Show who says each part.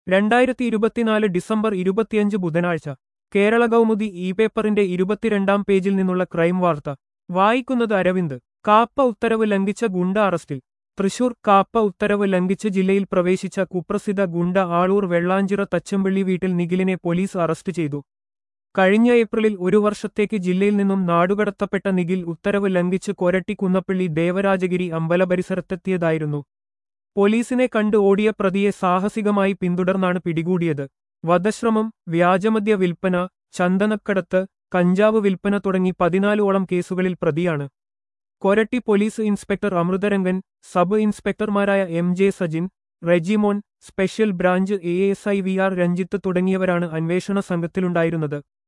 Speaker 1: രണ്ടായിരത്തി ഇരുപത്തിനാല് ഡിസംബർ ഇരുപത്തിയഞ്ച് ബുധനാഴ്ച കേരള കൗമുദി ഇ പേപ്പറിന്റെ ഇരുപത്തിരണ്ടാം പേജിൽ നിന്നുള്ള ക്രൈം വാർത്ത വായിക്കുന്നത് അരവിന്ദ് കാപ്പ ഉത്തരവ് ലംഘിച്ച ഗുണ്ട അറസ്റ്റിൽ തൃശൂർ കാപ്പ ഉത്തരവ് ലംഘിച്ച് ജില്ലയിൽ പ്രവേശിച്ച കുപ്രസിദ്ധ ഗുണ്ട ആളൂർ വെള്ളാഞ്ചിറ തച്ചമ്പള്ളി വീട്ടിൽ നിഖിലിനെ പോലീസ് അറസ്റ്റ് ചെയ്തു കഴിഞ്ഞ ഏപ്രിലിൽ ഒരു വർഷത്തേക്ക് ജില്ലയിൽ നിന്നും നാടുകടത്തപ്പെട്ട നിഖിൽ ഉത്തരവ് ലംഘിച്ച് കൊരട്ടി കുന്നപ്പള്ളി ദേവരാജഗിരി അമ്പല പരിസരത്തെത്തിയതായിരുന്നു പോലീസിനെ കണ്ട് ഓടിയ പ്രതിയെ സാഹസികമായി പിന്തുടർന്നാണ് പിടികൂടിയത് വധശ്രമം വ്യാജമദ്യ വിൽപ്പന ചന്ദനക്കടത്ത് കഞ്ചാവ് വിൽപ്പന തുടങ്ങി പതിനാലോളം കേസുകളിൽ പ്രതിയാണ് Koratty police inspector Amritharangan sub ഇൻസ്പെക്ടർമാരായ M J Sajin Rejimon special branch A S I V R Ranjith തുടങ്ങിയവരാണ് അന്വേഷണ സംഘത്തിലുണ്ടായിരുന്നത്